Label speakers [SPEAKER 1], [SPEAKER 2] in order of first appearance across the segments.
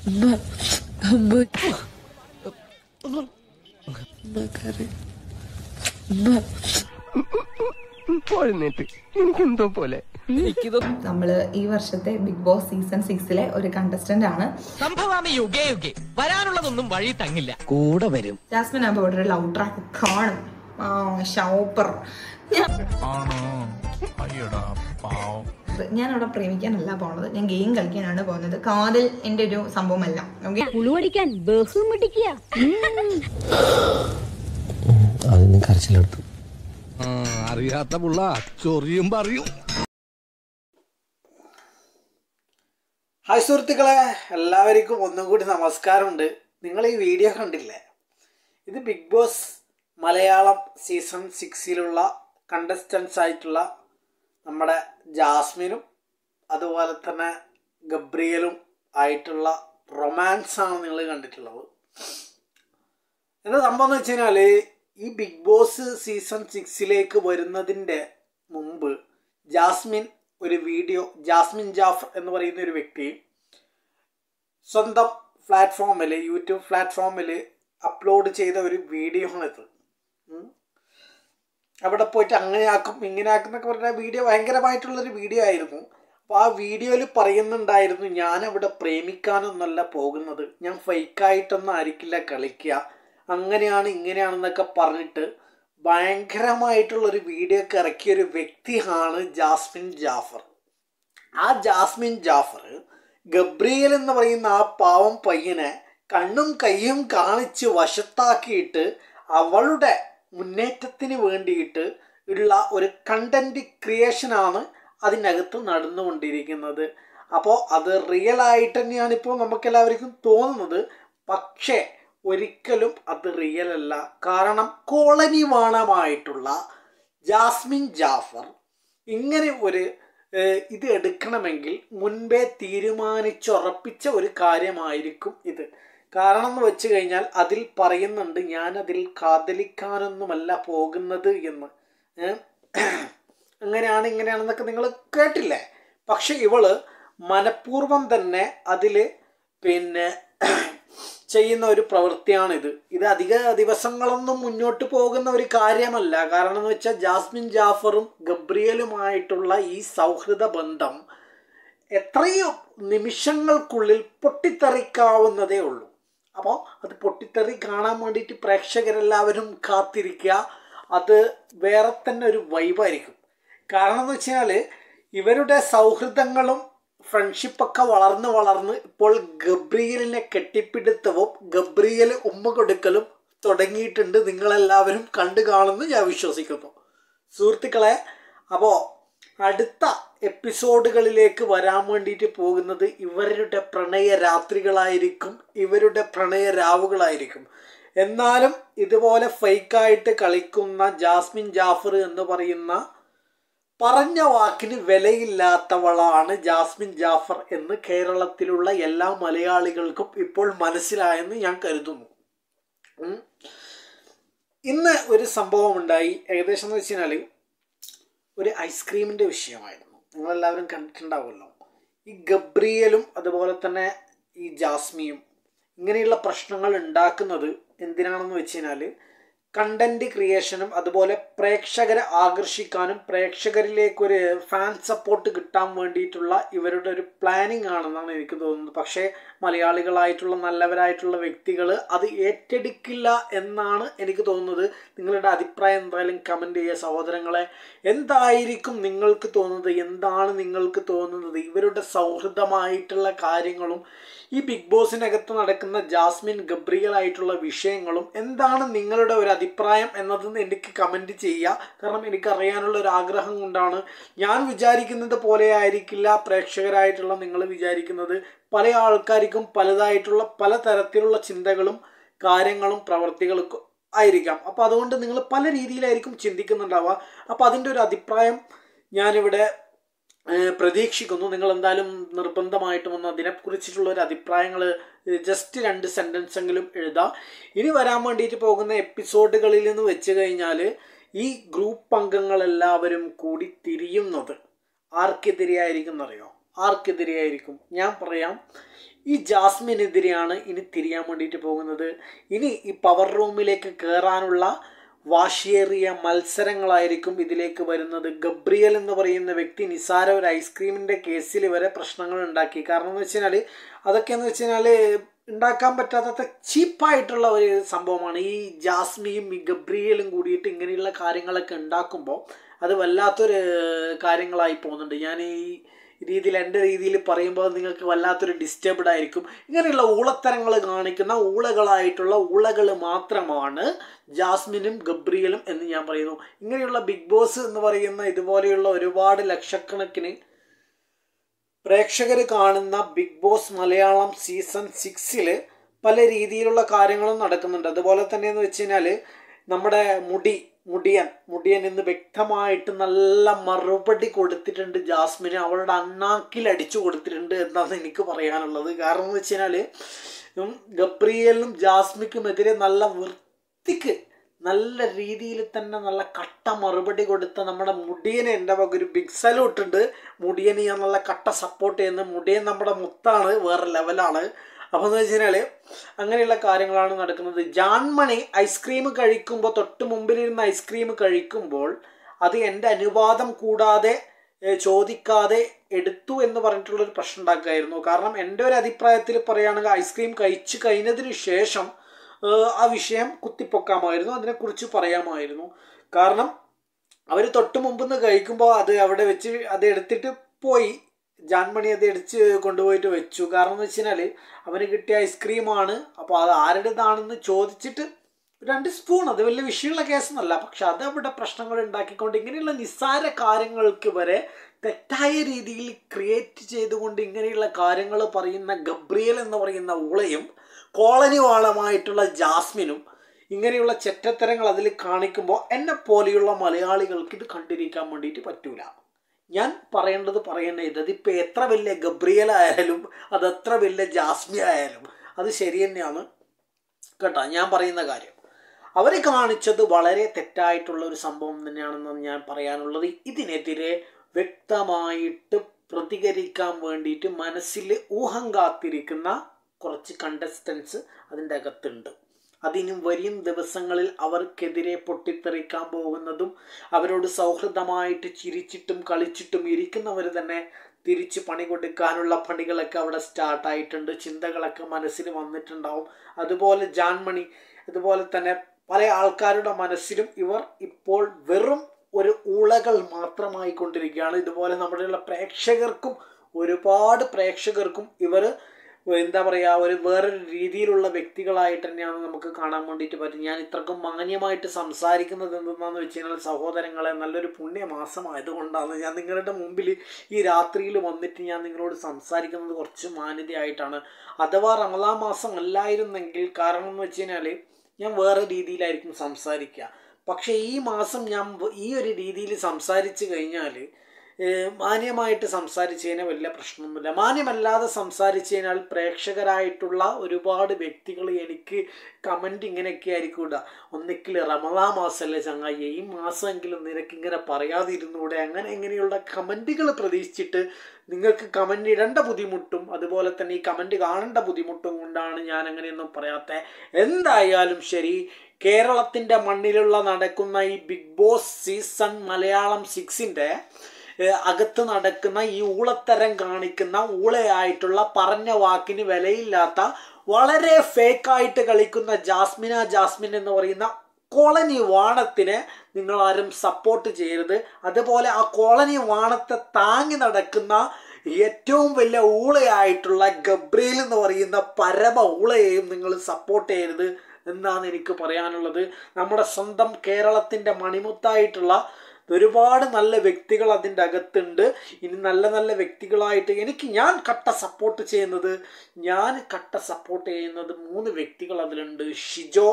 [SPEAKER 1] അമ്മ അമ്മ അമ്മ കറി അമ്മ
[SPEAKER 2] പോഴുന്നേറ്റ് എനിക്കെന്തോ പോലെ
[SPEAKER 3] നമ്മൾ ഈ വർഷത്തെ ബിഗ് ബോസ് സീസൺ സിക്സിലെ ഒരു കണ്ടസ്റ്റന്റ് ആണ്
[SPEAKER 4] സംഭവാമി യുഗേ യുഗേ വരാനുള്ളതൊന്നും വഴി തങ്ങില്ല
[SPEAKER 5] കൂടെ വരും
[SPEAKER 3] ജാസ്മിൻ ആകുമ്പോൾ ഇവിടെ ഒരു ലവ് ട്രാക്ക് കാണും ആ ഷൗപ്പർ ഞാൻ അവിടെ പ്രേമിക്കാനല്ല പോണത് ഞാൻ ഗെയിം കളിക്കാനാണ് പോകുന്നത് കാതിൽ എൻ്റെ ഒരു സംഭവമല്ല ഓക്കെ
[SPEAKER 6] പുളുവടിക്കാൻ ബഹുമിടിക്കുക
[SPEAKER 5] അതിന് കരച്ചിലെടുത്തു
[SPEAKER 2] അറിയാത്ത പുള്ള ചൊറിയും പറയും
[SPEAKER 7] ഹായ് സുഹൃത്തുക്കളെ എല്ലാവർക്കും ഒന്നും കൂടി നമസ്കാരമുണ്ട് നിങ്ങൾ ഈ വീഡിയോ കണ്ടില്ലേ ഇത് ബിഗ് ബോസ് മലയാളം സീസൺ സിക്സിലുള്ള കണ്ടസ്റ്റൻസ് ആയിട്ടുള്ള നമ്മുടെ ജാസ്മിനും അതുപോലെ തന്നെ ഗബ്രിയലും ആയിട്ടുള്ള റൊമാൻസ് ആണ് നിങ്ങൾ കണ്ടിട്ടുള്ളത് എന്താ സംഭവം എന്ന് വെച്ച് കഴിഞ്ഞാൽ ഈ ബിഗ് ബോസ് സീസൺ സിക്സിലേക്ക് വരുന്നതിൻ്റെ മുമ്പ് ജാസ്മിൻ ഒരു വീഡിയോ ജാസ്മിൻ ജാഫർ എന്ന് പറയുന്ന ഒരു വ്യക്തി സ്വന്തം പ്ലാറ്റ്ഫോമിൽ യൂട്യൂബ് പ്ലാറ്റ്ഫോമിൽ അപ്ലോഡ് ചെയ്ത ഒരു വീഡിയോ ആണിത് ഉം. അവിടെ പോയിട്ട് അങ്ങനെ ആക്കും ഇങ്ങനെ ആക്കും എന്നൊക്കെ പറഞ്ഞ വീഡിയോ ഭയങ്കരമായിട്ടുള്ളൊരു വീഡിയോ ആയിരുന്നു അപ്പോൾ ആ വീഡിയോയിൽ പറയുന്നുണ്ടായിരുന്നു ഞാൻ അവിടെ പ്രേമിക്കാനൊന്നല്ല പോകുന്നത് ഞാൻ ഫേക്കായിട്ടൊന്നും ആയിരിക്കില്ല കളിക്കുക അങ്ങനെയാണ് ഇങ്ങനെയാണെന്നൊക്കെ പറഞ്ഞിട്ട് ഭയങ്കരമായിട്ടുള്ളൊരു വീഡിയോ ഒക്കെ ഇറക്കിയ ഒരു വ്യക്തിയാണ് ജാസ്മിൻ ജാഫർ ആ ജാസ്മിൻ ജാഫർ ഗബ്രിയൽ എന്ന് പറയുന്ന ആ പാവം പയ്യനെ കണ്ണും കയ്യും കാണിച്ച് വശത്താക്കിയിട്ട് അവളുടെ മുന്നേറ്റത്തിന് വേണ്ടിയിട്ട് ഉള്ള ഒരു കണ്ടന്റ് ക്രിയേഷനാണ് അതിനകത്ത് നടന്നുകൊണ്ടിരിക്കുന്നത് അപ്പോൾ അത് റിയൽ ആയിട്ട് തന്നെയാണ് ഇപ്പോൾ നമുക്കെല്ലാവർക്കും തോന്നുന്നത് പക്ഷേ ഒരിക്കലും അത് റിയൽ അല്ല കാരണം കോളനി വാണമായിട്ടുള്ള ജാസ്മിൻ ജാഫർ ഇങ്ങനെ ഒരു ഏഹ്, ഇത് എടുക്കണമെങ്കിൽ മുൻപേ തീരുമാനിച്ചുറപ്പിച്ച ഒരു കാര്യമായിരിക്കും ഇത് കാരണം എന്ന് വെച്ച് കഴിഞ്ഞാൽ അതിൽ പറയുന്നുണ്ട് ഞാൻ അതിൽ കാതലിക്കാനൊന്നുമല്ല പോകുന്നത് എന്ന് ഏഹ്? അങ്ങനെയാണ് ഇങ്ങനെയാണെന്നൊക്കെ നിങ്ങൾ കേട്ടില്ലേ പക്ഷെ ഇവള് മനഃപൂർവ്വം തന്നെ അതിൽ പിന്നെ ചെയ്യുന്ന ഒരു പ്രവൃത്തിയാണിത് ഇത് അധിക ദിവസങ്ങളൊന്നും മുന്നോട്ട് പോകുന്ന ഒരു കാര്യമല്ല കാരണം എന്ന് വെച്ചാൽ ജാസ്മിൻ ജാഫറും ഗബ്രിയലുമായിട്ടുള്ള ഈ സൗഹൃദ ബന്ധം എത്രയോ നിമിഷങ്ങൾക്കുള്ളിൽ പൊട്ടിത്തെറിക്കാവുന്നതേ ഉള്ളൂ അപ്പോൾ അത് പൊട്ടിത്തെറി കാണാൻ വേണ്ടിയിട്ട് പ്രേക്ഷകരെല്ലാവരും കാത്തിരിക്കുക അത് വേറെ തന്നെ ഒരു വൈബായിരിക്കും കാരണം എന്ന് വെച്ചാൽ ഇവരുടെ സൗഹൃദങ്ങളും ഫ്രണ്ട്ഷിപ്പൊക്കെ വളർന്ന് വളർന്ന് ഇപ്പോൾ ഗബ്രിയലിനെ കെട്ടിപ്പിടുത്തവും ഗബ്രിയൽ ഉമ്മ കൊടുക്കലും തുടങ്ങിയിട്ടുണ്ട് നിങ്ങളെല്ലാവരും കണ്ടു കാണുമെന്ന് ഞാൻ വിശ്വസിക്കുന്നു സുഹൃത്തുക്കളെ അപ്പോൾ അടുത്ത എപ്പിസോഡുകളിലേക്ക് വരാൻ വേണ്ടിയിട്ട് പോകുന്നത് ഇവരുടെ പ്രണയ രാത്രികളായിരിക്കും ഇവരുടെ പ്രണയ രാവുകളായിരിക്കും എന്നാലും ഇതുപോലെ ഫേക്കായിട്ട് കളിക്കുന്ന ജാസ്മിൻ ജാഫർ എന്ന് പറയുന്ന പറഞ്ഞ വാക്കിന് വിലയില്ലാത്തവളാണ് ജാസ്മിൻ ജാഫർ എന്ന് കേരളത്തിലുള്ള എല്ലാ മലയാളികൾക്കും ഇപ്പോൾ മനസ്സിലായെന്ന് ഞാൻ കരുതുന്നു ഉം. ഇന്ന് ഒരു സംഭവം ഉണ്ടായി ഏകദേശം എന്ന് വെച്ച് കഴിഞ്ഞാൽ ഒരു ഐസ്ക്രീമിൻ്റെ വിഷയമായിരുന്നു നിങ്ങളെല്ലാവരും കണ്ടിട്ടുണ്ടാവുമല്ലോ ഈ ഗബ്രിയലും അതുപോലെ തന്നെ ഈ ജാസ്മിയും ഇങ്ങനെയുള്ള പ്രശ്നങ്ങൾ ഉണ്ടാക്കുന്നത് എന്തിനാണെന്ന് വെച്ച് കഴിഞ്ഞാൽ കണ്ടന്റ് ക്രിയേഷനും അതുപോലെ പ്രേക്ഷകരെ ആകർഷിക്കാനും പ്രേക്ഷകരിലേക്ക് ഒരു ഫാൻ സപ്പോർട്ട് കിട്ടാൻ വേണ്ടിയിട്ടുള്ള ഇവരുടെ ഒരു പ്ലാനിങ് ആണെന്നാണ് എനിക്ക് തോന്നുന്നത് പക്ഷേ മലയാളികളായിട്ടുള്ള നല്ലവരായിട്ടുള്ള വ്യക്തികൾ അത് ഏറ്റെടുക്കില്ല എന്നാണ് എനിക്ക് തോന്നുന്നത് നിങ്ങളുടെ അഭിപ്രായം എന്തായാലും കമൻറ്റ് ചെയ്യുക സഹോദരങ്ങളെ എന്തായിരിക്കും നിങ്ങൾക്ക് തോന്നുന്നത് എന്താണ് നിങ്ങൾക്ക് തോന്നുന്നത് ഇവരുടെ സൗഹൃദമായിട്ടുള്ള കാര്യങ്ങളും ഈ ബിഗ് ബോസിനകത്ത് നടക്കുന്ന ജാസ്മിൻ ഗബ്രിയൽ ആയിട്ടുള്ള വിഷയങ്ങളും എന്താണ് നിങ്ങളുടെ ഒരു അഭിപ്രായം എന്നതെന്ന് എനിക്ക് കമൻറ്റ് ചെയ്യുക കാരണം എനിക്കറിയാനുള്ള ഒരു ആഗ്രഹം കൊണ്ടാണ് ഞാൻ വിചാരിക്കുന്നത് പോലെ ആയിരിക്കില്ല പ്രേക്ഷകരായിട്ടുള്ള നിങ്ങൾ വിചാരിക്കുന്നത് പല ആൾക്കാർക്കും പലതായിട്ടുള്ള പല തരത്തിലുള്ള ചിന്തകളും കാര്യങ്ങളും പ്രവർത്തികൾക്കും ആയിരിക്കാം അപ്പോൾ അതുകൊണ്ട് നിങ്ങൾ പല രീതിയിലായിരിക്കും ചിന്തിക്കുന്നുണ്ടാവുക അപ്പോൾ അതിൻ്റെ ഒരു അഭിപ്രായം ഞാനിവിടെ ഏഹ് പ്രതീക്ഷിക്കുന്നു നിങ്ങൾ എന്തായാലും നിർബന്ധമായിട്ടും ഒന്ന് അതിനെക്കുറിച്ചിട്ടുള്ള ഒരു അഭിപ്രായങ്ങൾ ജസ്റ്റ് രണ്ട് സെൻറ്റൻസ് എങ്കിലും എഴുതാം ഇനി വരാൻ വേണ്ടിയിട്ട് പോകുന്ന എപ്പിസോഡുകളിൽ നിന്ന് വെച്ച് കഴിഞ്ഞാൽ ഈ ഗ്രൂപ്പ് അംഗങ്ങളെല്ലാവരും കൂടി തിരിയുന്നത് ആർക്കെതിരെയായിരിക്കും എന്നറിയോ ആർക്കെതിരെയായിരിക്കും ഞാൻ പറയാം ഈ ജാസ്മിനെതിരെയാണ് ഇനി തിരിയാൻ വേണ്ടിയിട്ട് പോകുന്നത് ഇനി ഈ പവർ റൂമിലേക്ക് കയറാനുള്ള വാശിയേറിയ മത്സരങ്ങളായിരിക്കും ഇതിലേക്ക് വരുന്നത് ഗബ്രിയൽ എന്ന് പറയുന്ന വ്യക്തി നിസാര ഒരു ഐസ്ക്രീമിൻ്റെ കേസിൽ വരെ പ്രശ്നങ്ങൾ ഉണ്ടാക്കി കാരണം എന്ന് വെച്ച് കഴിഞ്ഞാൽ അതൊക്കെ എന്ന് വെച്ച് കഴിഞ്ഞാൽ ഉണ്ടാക്കാൻ പറ്റാത്ത ചീപ്പായിട്ടുള്ള ഒരു സംഭവമാണ് ഈ ജാസ്മിയും ഈ ഗബ്രിയലും കൂടിയിട്ട് ഇങ്ങനെയുള്ള കാര്യങ്ങളൊക്കെ ഉണ്ടാക്കുമ്പോൾ അത് വല്ലാത്തൊരു കാര്യങ്ങളായി പോകുന്നുണ്ട് ഞാൻ ഈ രീതിയിൽ എൻ്റെ രീതിയിൽ പറയുമ്പോൾ നിങ്ങൾക്ക് വല്ലാത്തൊരു ഡിസ്റ്റർബ്ഡ് ആയിരിക്കും ഇങ്ങനെയുള്ള ഊളത്തരങ്ങൾ കാണിക്കുന്ന ഊളകളായിട്ടുള്ള ഊളകൾ മാത്രമാണ് ജാസ്മിനും ഗബ്രിയലും എന്ന് ഞാൻ പറയുന്നു ഇങ്ങനെയുള്ള ബിഗ് ബോസ് എന്ന് പറയുന്ന ഇതുപോലെയുള്ള ഒരുപാട് ലക്ഷക്കണക്കിന് പ്രേക്ഷകർ കാണുന്ന ബിഗ് ബോസ് മലയാളം സീസൺ സിക്സിൽ പല രീതിയിലുള്ള കാര്യങ്ങളും നടക്കുന്നുണ്ട് അതുപോലെ തന്നെ എന്ന് വെച്ച് കഴിഞ്ഞാൽ നമ്മുടെ മുടി മുടിയൻ മുടിയൻ എന്ന് വ്യക്തമായിട്ട് നല്ല മറുപടി കൊടുത്തിട്ടുണ്ട് ജാസ്മിന് അവളുടെ അണ്ണാക്കിൽ അടിച്ചു കൊടുത്തിട്ടുണ്ട് എന്നാണ് എനിക്ക് പറയാനുള്ളത് കാരണം എന്ന് വെച്ച് കഴിഞ്ഞാൽ ഗബ്രിയലിനും ജാസ്മിക്കുമെതിരെ നല്ല വൃത്തിക്ക് നല്ല രീതിയിൽ തന്നെ നല്ല കട്ട മറുപടി കൊടുത്ത നമ്മുടെ മുടിയനെ എൻ്റെ വക ഒരു ബിഗ് സല്യൂട്ട് ഉണ്ട് മുടിയനെ ഞാൻ നല്ല കട്ട സപ്പോർട്ട് ചെയ്യുന്ന മുടിയൻ നമ്മുടെ മുത്താണ് വേറെ ലെവലാണ് അപ്പോൾ എന്ന് വെച്ച് കഴിഞ്ഞാൽ അങ്ങനെയുള്ള കാര്യങ്ങളാണ് നടക്കുന്നത് ജാൻമണി ഐസ്ക്രീം കഴിക്കുമ്പോൾ തൊട്ട് മുമ്പിലിരുന്ന് ഐസ്ക്രീം കഴിക്കുമ്പോൾ അത് എൻ്റെ അനുവാദം കൂടാതെ ഏഹ്, ചോദിക്കാതെ എടുത്തു എന്ന് പറഞ്ഞിട്ടുള്ളൊരു പ്രശ്നം ഉണ്ടാക്കുമായിരുന്നു കാരണം എൻ്റെ ഒരു അഭിപ്രായത്തിൽ പറയുകയാണെങ്കിൽ ഐസ്ക്രീം കഴിച്ച് കഴിഞ്ഞതിന് ശേഷം ഏഹ്, ആ വിഷയം കുത്തിപ്പൊക്കാമായിരുന്നു അതിനെക്കുറിച്ച് പറയാമായിരുന്നു കാരണം അവർ തൊട്ട് മുമ്പ് നിന്ന് കഴിക്കുമ്പോൾ അത് അവിടെ വെച്ച് അത് എടുത്തിട്ട് പോയി ജാൻമണി അത് എടുത്ത് കൊണ്ടുപോയിട്ട് വെച്ചു കാരണം എന്ന് വെച്ച് കഴിഞ്ഞാൽ അവന് കിട്ടിയ ഐസ്ക്രീമാണ് അപ്പോൾ അത് ആരുടേതാണെന്ന് ചോദിച്ചിട്ട് രണ്ട് സ്പൂൺ അത് വലിയ വിഷയമുള്ള കേസൊന്നല്ല പക്ഷെ അത് അവിടെ പ്രശ്നങ്ങൾ ഉണ്ടാക്കിക്കൊണ്ട് ഇങ്ങനെയുള്ള നിസ്സാര കാര്യങ്ങൾക്ക് വരെ തെറ്റായ രീതിയിൽ ക്രിയേറ്റ് ചെയ്തുകൊണ്ട് ഇങ്ങനെയുള്ള കാര്യങ്ങൾ പറയുന്ന ഗബ്രിയൽ എന്ന് പറയുന്ന ഊളയും കോളനി വാളമായിട്ടുള്ള ജാസ്മിനും ഇങ്ങനെയുള്ള ചെറ്റത്തരങ്ങൾ അതിൽ കാണിക്കുമ്പോൾ എന്നെ പോലെയുള്ള മലയാളികൾക്ക് ഇത് കണ്ടിരിക്കാൻ വേണ്ടിയിട്ട് പറ്റൂല ഞാൻ പറയേണ്ടത് പറയേണ്ടത് അതിപ്പോൾ എത്ര വലിയ ഗബ്രിയൽ ആയാലും അത് എത്ര വലിയ ജാസ്മി ആയാലും അത് ശരി തന്നെയാണ് കേട്ടോ ഞാൻ പറയുന്ന കാര്യം അവർ കാണിച്ചത് വളരെ തെറ്റായിട്ടുള്ള ഒരു സംഭവം തന്നെയാണെന്നാണ് ഞാൻ പറയാനുള്ളത് ഇതിനെതിരെ വ്യക്തമായിട്ട് പ്രതികരിക്കാൻ വേണ്ടിയിട്ട് മനസ്സിൽ ഊഹം കാത്തിരിക്കുന്ന കുറച്ച് കണ്ടസ്റ്റൻസ് അതിൻ്റെ അകത്തുണ്ട് അതിനും വരും ദിവസങ്ങളിൽ അവർക്കെതിരെ പൊട്ടിത്തെറിക്കാൻ പോകുന്നതും അവരോട് സൗഹൃദമായിട്ട് ചിരിച്ചിട്ടും കളിച്ചിട്ടും ഇരിക്കുന്നവർ തന്നെ തിരിച്ച് പണി കൊടുക്കാനുള്ള പണികളൊക്കെ അവിടെ സ്റ്റാർട്ടായിട്ടുണ്ട് ചിന്തകളൊക്കെ മനസ്സിൽ വന്നിട്ടുണ്ടാവും അതുപോലെ ജാൻമണി അതുപോലെ തന്നെ പല ആൾക്കാരുടെ മനസ്സിലും ഇവർ ഇപ്പോൾ വെറും ഒരു ഊളകൾ മാത്രമായി കൊണ്ടിരിക്കുകയാണ് ഇതുപോലെ നമ്മുടെയുള്ള പ്രേക്ഷകർക്കും ഒരുപാട് പ്രേക്ഷകർക്കും ഇവർ എന്താ പറയുക ഒരു വേറൊരു രീതിയിലുള്ള വ്യക്തികളായിട്ട് തന്നെയാണ് നമുക്ക് കാണാൻ വേണ്ടിയിട്ട് പറ്റും ഞാൻ ഇത്രക്കും മാന്യമായിട്ട് സംസാരിക്കുന്നത് എന്തെന്നാന്ന് വെച്ച് കഴിഞ്ഞാൽ സഹോദരങ്ങളെ നല്ലൊരു പുണ്യമാസമായതുകൊണ്ടാണ് ഞാൻ നിങ്ങളുടെ മുമ്പിൽ ഈ രാത്രിയിൽ വന്നിട്ട് ഞാൻ നിങ്ങളോട് സംസാരിക്കുന്നത് കുറച്ച് മാന്യതയായിട്ടാണ് അഥവാ റമദാ മാസം അല്ലായിരുന്നെങ്കിൽ കാരണം എന്ന് വെച്ച് കഴിഞ്ഞാൽ ഞാൻ വേറെ രീതിയിലായിരിക്കും സംസാരിക്കുക പക്ഷേ ഈ മാസം ഞാൻ വ- ഈ ഒരു രീതിയിൽ സംസാരിച്ച് കഴിഞ്ഞാൽ ഏഹ് മാന്യമായിട്ട് സംസാരിച്ച് കഴിഞ്ഞാൽ വലിയ പ്രശ്നമൊന്നുമില്ല മാന്യമല്ലാതെ സംസാരിച്ച് കഴിഞ്ഞാൽ പ്രേക്ഷകരായിട്ടുള്ള ഒരുപാട് വ്യക്തികൾ എനിക്ക് കമൻറ്റ് ഇങ്ങനെയൊക്കെ ആയിരിക്കും ഇടുക ഒന്നിക്കിൽ റമദാ മാസമല്ലേ ചങ്ങായി ഈ മാസമെങ്കിലും നിനക്കിങ്ങനെ പറയാതിരുന്നൂടെ അങ്ങനെ ഇങ്ങനെയുള്ള കമൻറ്റുകൾ പ്രതീക്ഷിച്ചിട്ട് നിങ്ങൾക്ക് കമൻറ്റ് ഇടേണ്ട ബുദ്ധിമുട്ടും അതുപോലെ തന്നെ ഈ കമൻറ്റ് കാണേണ്ട ബുദ്ധിമുട്ടും കൊണ്ടാണ് ഞാൻ അങ്ങനെയൊന്നും പറയാത്തത് എന്തായാലും ശരി കേരളത്തിൻ്റെ മണ്ണിലുള്ള നടക്കുന്ന ഈ ബിഗ് ബോസ് സീസൺ മലയാളം സിക്സിൻ്റെ ഏഹ് അകത്ത് നടക്കുന്ന ഈ ഊളത്തരം കാണിക്കുന്ന ഊളയായിട്ടുള്ള പറഞ്ഞ വാക്കിന് വിലയില്ലാത്ത വളരെ ഫേക്കായിട്ട് കളിക്കുന്ന ജാസ്മിന ജാസ്മിൻ എന്ന് പറയുന്ന കോളനി വാണത്തിനെ നിങ്ങൾ ആരും സപ്പോർട്ട് ചെയ്യരുത് അതുപോലെ ആ കോളനി വാണത്തെ താങ്ങി നടക്കുന്ന ഏറ്റവും വലിയ ഊളയായിട്ടുള്ള ഗബ്രിയിൽ എന്ന് പറയുന്ന പരമ ഊളയെയും നിങ്ങൾ സപ്പോർട്ട് ചെയ്യരുത് എന്നാണ് എനിക്ക് പറയാനുള്ളത് നമ്മുടെ സ്വന്തം കേരളത്തിൻ്റെ മണിമുത്തായിട്ടുള്ള ഒരുപാട് നല്ല വ്യക്തികൾ അതിൻ്റെ അകത്തുണ്ട് ഇനി നല്ല നല്ല വ്യക്തികളായിട്ട് എനിക്ക് ഞാൻ കട്ട സപ്പോർട്ട് ചെയ്യുന്നത് ഞാൻ കട്ട സപ്പോർട്ട് ചെയ്യുന്നത് മൂന്ന് വ്യക്തികൾ അതിലുണ്ട് ഷിജോ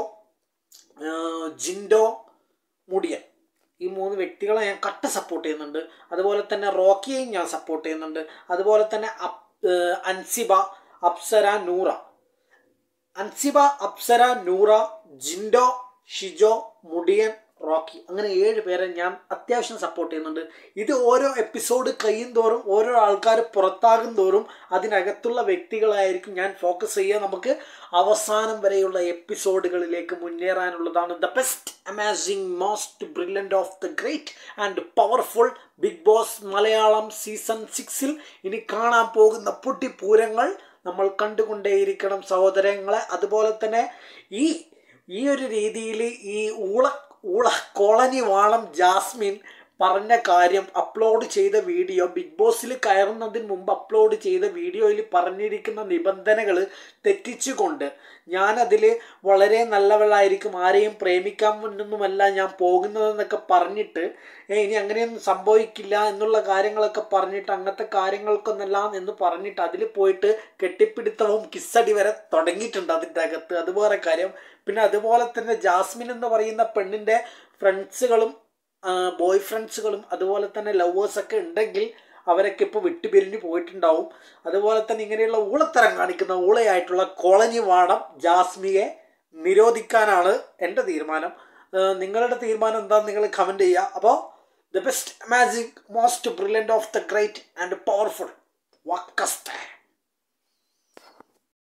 [SPEAKER 7] ആ, ജിൻഡോ മുടിയൻ ഈ മൂന്ന് വ്യക്തികളെ ഞാൻ കട്ട സപ്പോർട്ട് ചെയ്യുന്നുണ്ട് അതുപോലെ തന്നെ റോക്കിയെയും ഞാൻ സപ്പോർട്ട് ചെയ്യുന്നുണ്ട് അതുപോലെ തന്നെ അപ് ഏഹ് അൻസിബ അപ്സര നൂറ അൻസിബ അപ്സര നൂറ ജിൻഡോ ഷിജോ മുടിയൻ റോക്കി അങ്ങനെ ഏഴ് പേരെ ഞാൻ അത്യാവശ്യം സപ്പോർട്ട് ചെയ്യുന്നുണ്ട് ഇത് ഓരോ എപ്പിസോഡ് കഴിയും തോറും ഓരോ ആൾക്കാർ പുറത്താകും തോറും അതിനകത്തുള്ള വ്യക്തികളായിരിക്കും ഞാൻ ഫോക്കസ് ചെയ്യുക നമുക്ക് അവസാനം വരെയുള്ള എപ്പിസോഡുകളിലേക്ക് മുന്നേറാനുള്ളതാണ് the best amazing most brilliant of the great and powerful Big Boss Malayalam season സിക്സിൽ ഇനി കാണാൻ പോകുന്ന പൊട്ടിപ്പൂരങ്ങൾ നമ്മൾ കണ്ടുകൊണ്ടേയിരിക്കണം സഹോദരങ്ങളെ അതുപോലെ തന്നെ ഈ ഈ ഒരു രീതിയിൽ ഈ ഊള ഊള കോളനി വാളം ജാസ്മിൻ പറഞ്ഞ കാര്യം അപ്ലോഡ് ചെയ്ത വീഡിയോ ബിഗ് ബോസിൽ കയറുന്നതിന് മുമ്പ് അപ്ലോഡ് ചെയ്ത വീഡിയോയിൽ പറഞ്ഞിരിക്കുന്ന നിബന്ധനകൾ തെറ്റിച്ചുകൊണ്ട് ഞാനതിൽ വളരെ നല്ലവളായിരിക്കും ആരെയും പ്രേമിക്കാൻ മുന്നൊന്നുമല്ല ഞാൻ പോകുന്നതെന്നൊക്കെ പറഞ്ഞിട്ട് "ഏ, ഇനി അങ്ങനെയൊന്നും സംഭവിക്കില്ല എന്നുള്ള കാര്യങ്ങളൊക്കെ പറഞ്ഞിട്ട് അങ്ങനത്തെ കാര്യങ്ങൾക്കൊന്നെല്ലാം എന്ന് പറഞ്ഞിട്ട് അതിൽ പോയിട്ട് കെട്ടിപ്പിടുത്തവും കിസ്സടി വരെ തുടങ്ങിയിട്ടുണ്ട് അതിൻ്റെ അകത്ത് അതുപോലെ കാര്യം പിന്നെ അതുപോലെ തന്നെ ജാസ്മിൻ എന്ന് പറയുന്ന പെണ്ണിൻ്റെ ഫ്രണ്ട്സുകളും ബോയ് ഫ്രണ്ട്സുകളും അതുപോലെ തന്നെ ലവേഴ്സൊക്കെ ഉണ്ടെങ്കിൽ അവരൊക്കെ ഇപ്പോൾ വിട്ടുപിരിഞ്ഞ് പോയിട്ടുണ്ടാവും അതുപോലെ തന്നെ ഇങ്ങനെയുള്ള ഊളത്തരം കാണിക്കുന്ന ഊളയായിട്ടുള്ള കോളനി വാടം ജാസ്മിയെ നിരോധിക്കാനാണ് എൻ്റെ തീരുമാനം ഏഹ് നിങ്ങളുടെ തീരുമാനം എന്താണെന്ന് നിങ്ങൾ കമൻറ്റ് ചെയ്യുക അപ്പോൾ the best magic most brilliant of the great and powerful വക്കസ്റ്റാൻ